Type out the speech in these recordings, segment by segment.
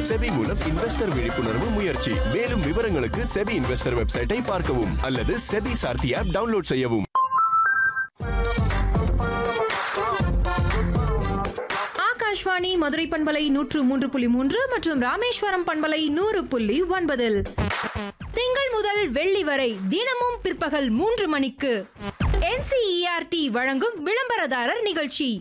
SEBI மூலம் investor விழிப்புணர்வு முயற்சி மேலும் விவரங்களுக்கு செபி இன்வெஸ்டர் வெப்சைட்டை பார்க்கவும் அல்லது செபி சார்த்தி ஆப் டவுன்லோட் செய்யவும் ஆகாஷ்வாணி மதுரை பண்பலை நூற்று மூன்று புள்ளி மூன்று மற்றும் ராமேஸ்வரம் பண்பலை நூறு புள்ளி ஒன்பதில் திங்கள் முதல் வெள்ளி வரை தினமும் பிற்பகல் மூன்று மணிக்கு என்சிஇஆர்டி வழங்கும் விளம்பரதாரர் நிகழ்ச்சி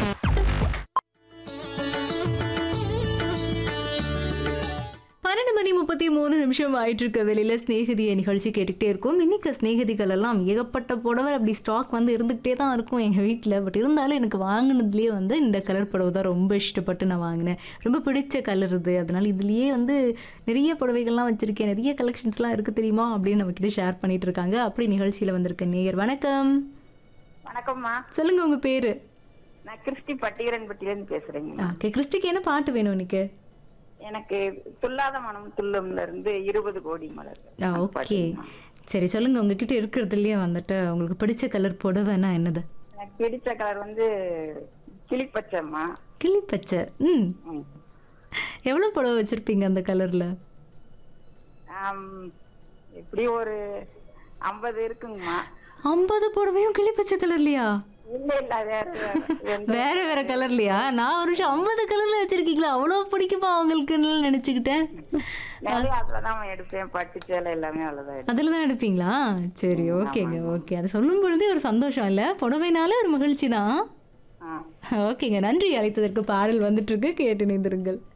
பன்னெண்டு மணி முப்பத்தி மூணு நிமிஷம் ஆயிட்டு இருக்க வெளியில ஸ்நேகிதிய நிகழ்ச்சி கேட்டுக்கிட்டே இருக்கும் இன்னைக்கு ஸ்நேகிதிகள் எல்லாம் ஏகப்பட்ட புடவை அப்படி ஸ்டாக் வந்து இருந்துகிட்டே தான் இருக்கும் எங்க வீட்டில் பட் இருந்தாலும் எனக்கு வாங்கினதுலேயே வந்து இந்த கலர் புடவை தான் ரொம்ப இஷ்டப்பட்டு நான் வாங்கினேன் ரொம்ப பிடிச்ச கலர் இது அதனால இதுலயே வந்து நிறைய புடவைகள்லாம் வச்சிருக்கேன் நிறைய கலெக்ஷன்ஸ்லாம் இருக்கு தெரியுமா அப்படின்னு நம்ம கிட்ட ஷேர் பண்ணிட்டு இருக்காங்க அப்படி நிகழ்ச்சியில வந்திருக்க நேயர் வணக்கம் வணக்கம்மா சொல்லுங்க உங்க பேரு நான் கிறிஸ்டி பட்டீரன்பட்டில இருந்து பேசுறேங்க ஓகே கிறிஸ்டிக்கு என்ன பாட்டு வேணும் இன்னைக்கு எனக்கு துல்லாத மனம் துள்ளும்ல இருந்து இருபது கோடி மலர் ஆ ஓகே சரி சொல்லுங்க உங்ககிட்ட இருக்கிறதுலயே வந்துட்டு உங்களுக்கு பிடிச்ச கலர் புடவைன்னா என்னது எனக்கு பிடிச்ச கலர் வந்து கிளிப்பச்சைம்மா கிளிப்பச்சை ம் ம். எவ்வளோ புடவை வச்சிருப்பீங்க அந்த கலர்ல ஆம், எப்படி ஒரு ஐம்பது இருக்குங்கம்மா ஐம்பது புடவையும் கிளிப்பச்சை கலர்லையா இல்ல இல்ல வேற வேற. எந்த- வேற வேற கலர்லையா நான் ஒரு விஷயம் ஐம்பது கலர்ல வச்சிருக்கீங்களா அவ்வளோ பிடிக்குமா உங்களுக்குன்னு நினைச்சுக்கிட்டேன் நிறைய அதுலதான் எடுப்பேன் பட்டு சேலை எல்லாமே அவ்வளவுதான் எடுப்பேன். அதில் தான் எடுப்பீங்களா சரி ஓகேங்க ஓகே அதை சொல்லும் பொழுதே ஒரு சந்தோஷம் இல்லை புடவைனாலே ஒரு மகிழ்ச்சி தான் ஆ ஓகேங்க நன்றி அழைத்ததற்கு பாடல் வந்துட்டு இருக்கு கேட்டு நிந்திருங்கள்